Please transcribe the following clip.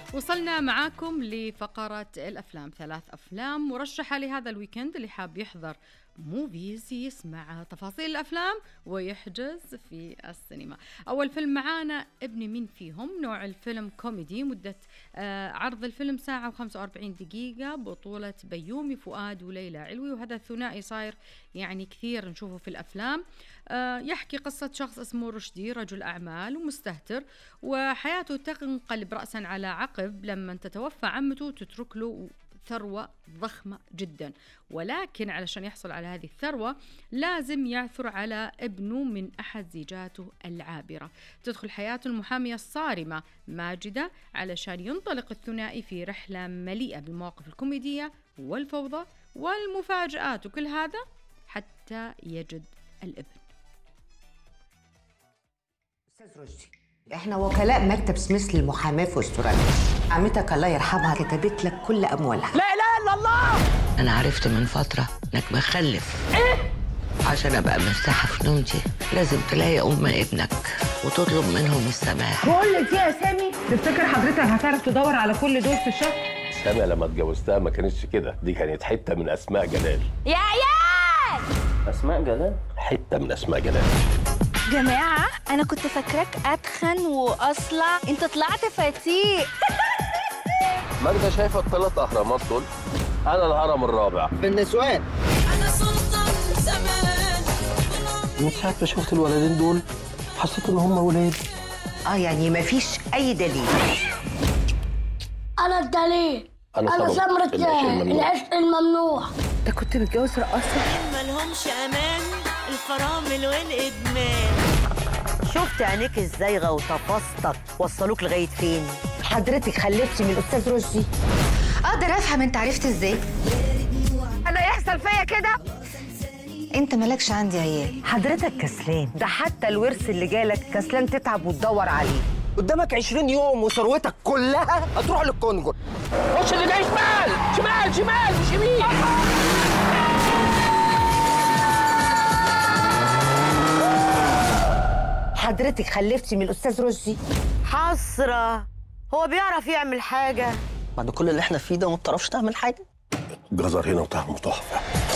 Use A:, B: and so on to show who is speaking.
A: وصلنا معاكم لفقرة الأفلام ثلاث أفلام مرشحة لهذا الويكند اللي حاب يحضر موفيز يسمع تفاصيل الأفلام ويحجز في السينما أول فيلم معانا ابني مين فيهم نوع الفيلم كوميدي مدة آه عرض الفيلم ساعة و45 دقيقة بطولة بيومي فؤاد وليلى علوي وهذا الثنائي صاير يعني كثير نشوفه في الأفلام آه يحكي قصة شخص اسمه رشدي رجل أعمال ومستهتر وحياته تنقلب رأسا على عقب لما تتوفى عمته تترك له ثروة ضخمة جدا ولكن علشان يحصل على هذه الثروة لازم يعثر على ابنه من أحد زيجاته العابرة تدخل حياته المحامية الصارمة ماجدة علشان ينطلق الثنائي في رحلة مليئة بالمواقف الكوميدية والفوضى والمفاجآت وكل هذا حتى يجد الابن
B: استاذ رشدي احنا وكلاء مكتب سميث للمحاماه في استراليا عمتك الله يرحمها كتبت لك كل اموالها
C: لا اله الا الله
D: انا عرفت من فتره انك مخلف ايه عشان ابقى مرتاحه في نومتي لازم تلاقي ام ابنك وتطلب منهم السماح
C: بقول لك ايه يا سامي تفتكر حضرتك هتعرف تدور على كل دول في الشهر
E: سامية لما اتجوزتها ما كانتش كده دي كانت حته من اسماء جلال
F: يا عيال
E: اسماء جلال حته من اسماء جلال
F: جماعة أنا كنت فاكراك أتخن وأصلع أنت طلعت فتيق
E: ماجدة شايفه الثلاث اهرامات دول انا الهرم الرابع
B: بالنسوان
G: من ساعة ما شفت الولدين دول حسيت ان هم ولاد
B: اه يعني مفيش اي دليل
H: أنا الدليل
E: انا
H: أنا
E: سبب
H: ثمرة
E: العيش الممنوع.
H: العشق الممنوع
C: انت كنت متجوز رقاصه
I: ملهمش امان الفرامل والادمان
D: شفت عينيك الزايغه وتفاصتك وصلوك لغايه فين
B: حضرتك خلفتي من الاستاذ رشدي
J: اقدر افهم انت عرفت ازاي
C: انا يحصل فيا كده
J: انت مالكش عندي عيال
D: حضرتك كسلان ده حتى الورث اللي جالك كسلان تتعب وتدور عليه
G: قدامك 20 يوم وثروتك كلها هتروح للكونجر
C: خش اللي جاي شمال شمال شمال مش يمين
B: حضرتك خلفتي من الاستاذ رشدي
D: حسره هو بيعرف يعمل حاجه
G: بعد كل اللي احنا فيه ده ما بتعرفش تعمل حاجة
E: جزر هنا وطعمه تحفه